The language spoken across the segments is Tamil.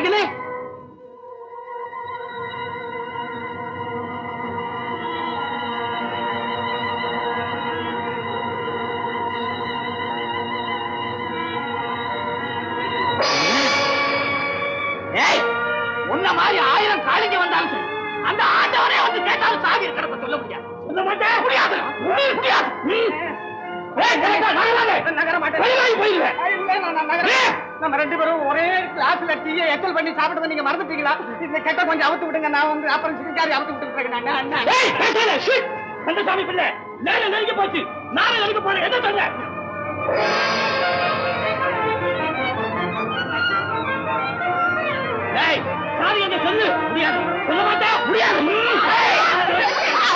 நாங்களே ஏய் உன்ன மாதிரி ஆயிரம் காளிங்க வந்தாலும் சரி அந்த ஆண்டவரே வந்து கேட்டாலும் சாவி இருக்கிறத சொல்ல முடியாது சொல்ல மாட்டேன் முடியாது ம், முடியாது ம். ஏய், கரெக்டா, நகராதே. வெளியில போயிருவேன். ஏய், நம்ம ரெண்டு பேரும் ஒரே கிளாஸ்ல டீயை எச்சல் பண்ணி சாப்பிட்டு நீங்க மறந்துட்டீங்களா இந்த கெட்ட கொஞ்சம் அவுத்து விடுங்க நான் வந்து அப்புறம் சிரிக்காரி அவுத்து விட்டுருக்கேன் நான் அண்ணா ஏய், பேசாத, ஷிட். கந்தசாமி பிள்ளை நேரம் நெருங்கி போச்சு நானும் நெருங்கி போறேன் என்ன சொல்ற ஏய், சாவி எங்க சொல்லு முடியாது சொல்ல மாட்டேன் முடியாது ம், ஏய்.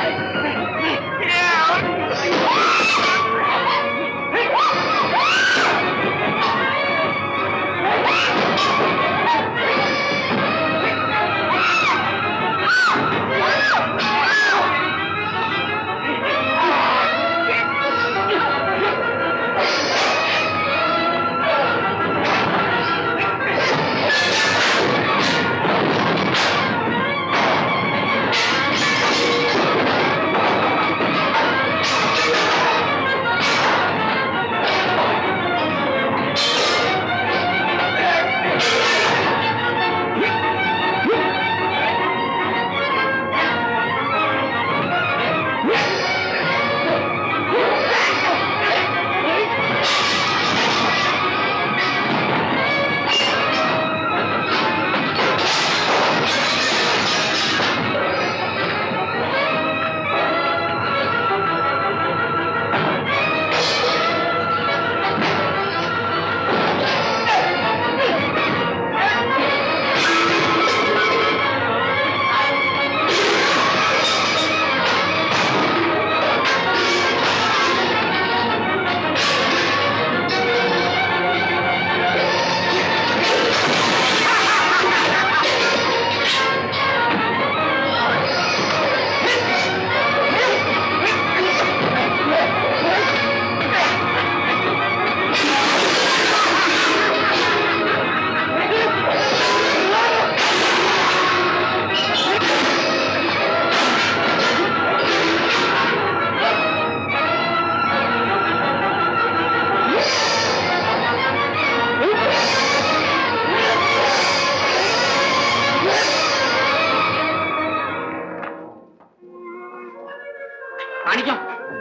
மாணிக்கம்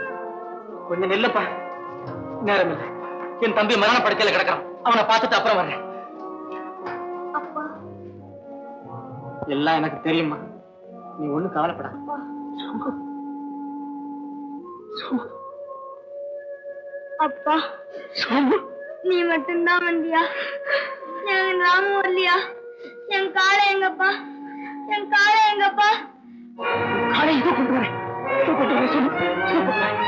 கொஞ்சம் நில்லுப்பா நேரம் இல்லை என் தம்பி மரண படுக்கையில கிடக்குறான் அவனை பார்த்துட்டு அப்புறம் வர்றேன் எல்லாம் எனக்கு தெரியுமா நீ ஒண்ணும் கவலைப்படாத அப்பா நீ மட்டும்தான் வந்தியா என் ராமு வரலையா என் காளை எங்கப்பா என் காளை எங்கப்பா காலை இதோ கொண்டு வரேன் இதோ கொண்டு வரேன் சொல்லு இதோ கொண்டு வரேன்.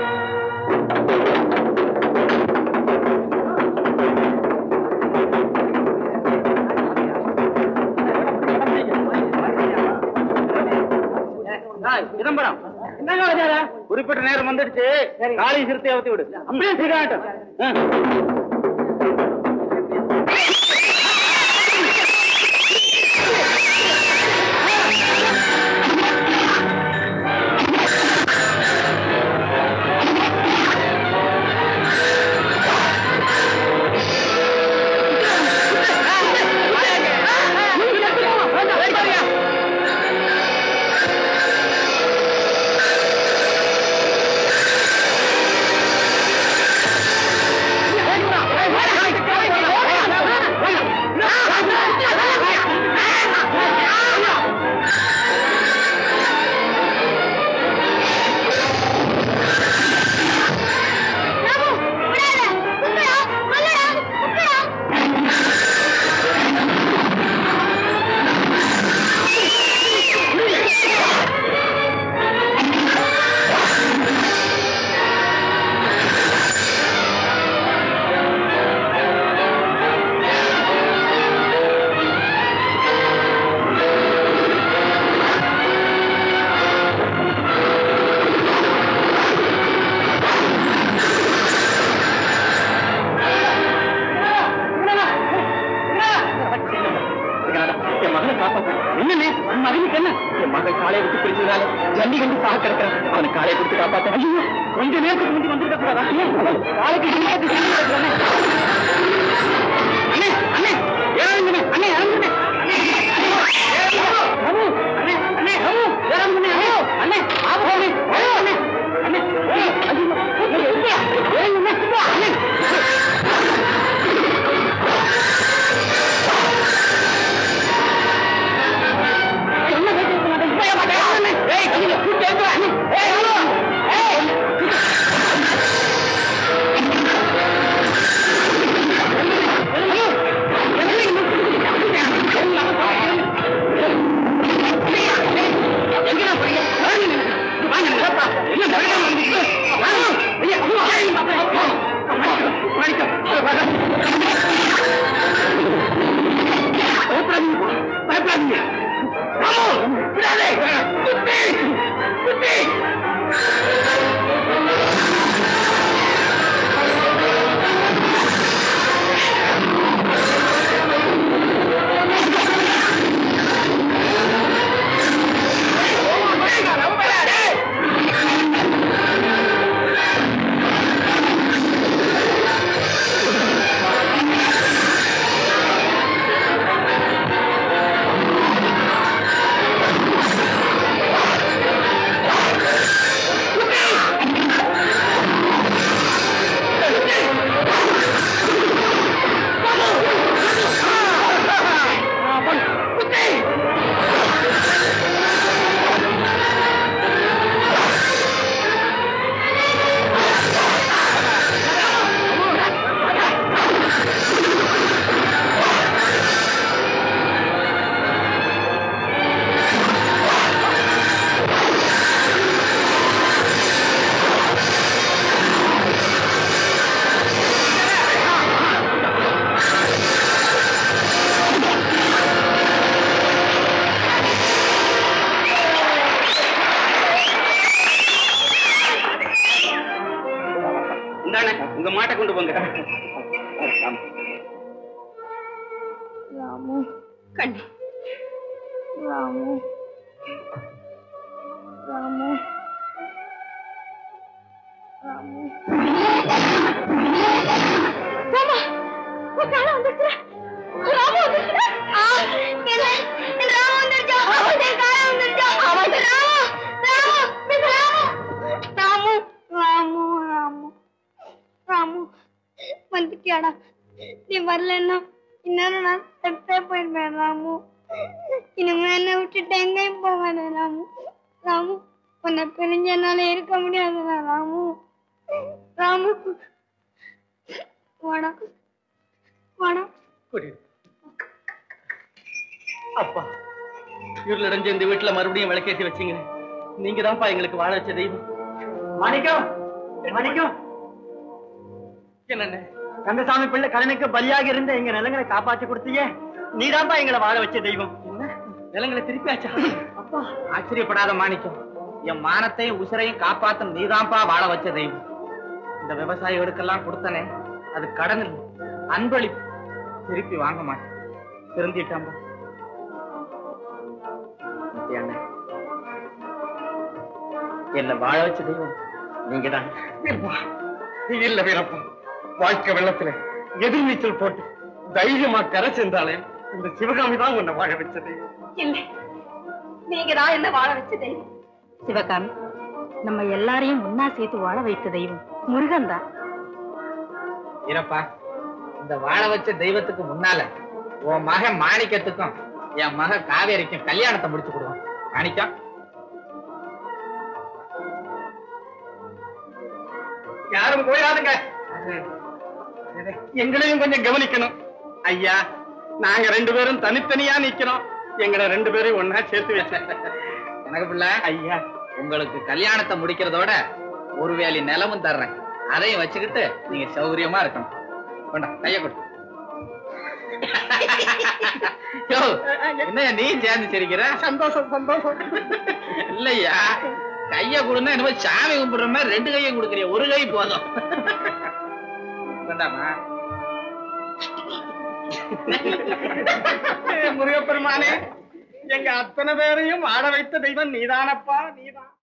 சிதம்பரம் என்னங்க வச்சாரா குறிப்பிட்ட நேரம் வந்துடுச்சு காளி சிறுத்தை அவுத்து விடு அப்படியே சரியாட்டம் ஏய், கிடக்கிறான் அவனுக்கு காலை கொடுத்து காப்பாத்த கொஞ்ச நேரத்துக்கு முந்தி வந்திருக்க கூடாதா காலைக்கு இடியாத்து செஞ்சு கிடக்குறானே. அண்ணே அண்ணே ஏறாதுங்கண்ணே அண்ணே இறங்குண்ணே அண்ணே அண்ணே அண்ணே அண்ணே இறங்குண்ணே அண்ணே அண்ணே ஆபத்து அண்ணே அண்ணே அண்ணே ஏய், ஐயோ, ஏய், எப்படியா? இறங்குண்ணே, அண்ணே என்ன கேட்க மாட்டேன் இப்ப ஏன் மாட்டேன் அண்ணே ஏய் கையில கூட்டி எடுத்து அண்ணே ஏய் ஹலோ ஏய் பயப்படாதீங்க விடாதே குத்தி குத்தி இந்தாண்ணே உங்க மாட்டை கொண்டு போங்க ராமு கண்ணு ராமு ராமு ராமு ராமா உன் காலம் வந்துருச்சு ராமு வந்துருச்சு ஆ என்ன என் ராமு வந்துருச்சா என் காலம் வந்துருச்சா ராமு ராமு மிஸ் ராமு ராமு ராமு ராமு ராமு வந்துட்டியாடா நீ வரலன்னா இன்னும் நான் செத்தே போயிருப்பேன் ராமு இனிமே என்னை விட்டுட்டு எங்கேயும் போகாத ராமு ராமு உன்னை பிரிஞ்ச என்னால இருக்க முடியாதுடா ராமு ராமு வாடா வாடா அப்பா இருள் அடைஞ்ச இந்த வீட்டுல மறுபடியும் விளக்கேத்தி வச்சீங்க நீங்க தான்ப்பா எங்களுக்கு வாழ வச்ச தெய்வம் மாணிக்கம் மாணிக்கம் என்னண்ணே கந்தசாமி பிள்ளை கடனுக்கு பலியாக இருந்த எங்க நிலங்களை காப்பாத்தி கொடுத்தீங்க நீதான்ப்பா எங்களை வாழ வச்ச தெய்வம் என்ன நிலங்களை திருப்பியாச்சா அப்பா ஆச்சரியப்படாத மாணிக்கம் என் மானத்தையும் உசிரையும் காப்பாத்த நீதான்ப்பா வாழ வச்ச தெய்வம் இந்த விவசாயிகளுக்கெல்லாம் கொடுத்தனே அது கடன் இல்லை அன்பளிப்பு திருப்பி வாங்க மாட்டேன் திருந்திட்டாம்பா அண்ணே என்ன வாழ வச்ச தெய்வம் நீங்க தான் இல்ல வீரப்பா வாழ்க்கை வெள்ளத்துல எதிர்நீச்சல் போட்டு தைரியமா கரை சென்றாலே இந்த சிவகாமி தான் உன்னை வாழ வச்ச தெய்வம் இல்லை நீங்க தான் என்ன வாழ வச்ச தெய்வம் சிவகாமி நம்ம எல்லாரையும் ஒன்னா சேர்த்து வாழ வைத்த தெய்வம் முருகன் தான் இருப்பா இந்த வாழ வச்ச தெய்வத்துக்கு முன்னால உன் மகன் மாணிக்கத்துக்கும் என் மக காவேரிக்கும் கல்யாணத்தை முடிச்சு கொடுவோம் மாணிக்கம் யாரும் போயிடாதுங்க எங்களையும் கொஞ்சம் கவனிக்கணும் ஐயா நாங்க ரெண்டு பேரும் தனித்தனியா நிக்கிறோம் எங்களை ரெண்டு பேரையும் ஒன்னா சேர்த்து வச்சேன் எனக்கு பிள்ளை ஐயா உங்களுக்கு கல்யாணத்தை முடிக்கிறதோட ஒரு வேலி நிலமும் தர்றேன் அதையும் வச்சுக்கிட்டு நீங்க சௌகரியமா இருக்கணும் கொண்டா கைய கொடு யோ, என்னய்யா நீ சேர்ந்து சிரிக்கிற சந்தோஷம் சந்தோஷம் இல்லையா கைய கொடுன்னா என்னமோ சாமி கும்பிடுற மாதிரி ரெண்டு கையும் கொடுக்குறிய ஒரு கை போதும் கொண்டாமா முருகப்பெருமானே எங்க அத்தனை பேரையும் ஆட வைத்த தெய்வம் நீதானப்பா நீதான்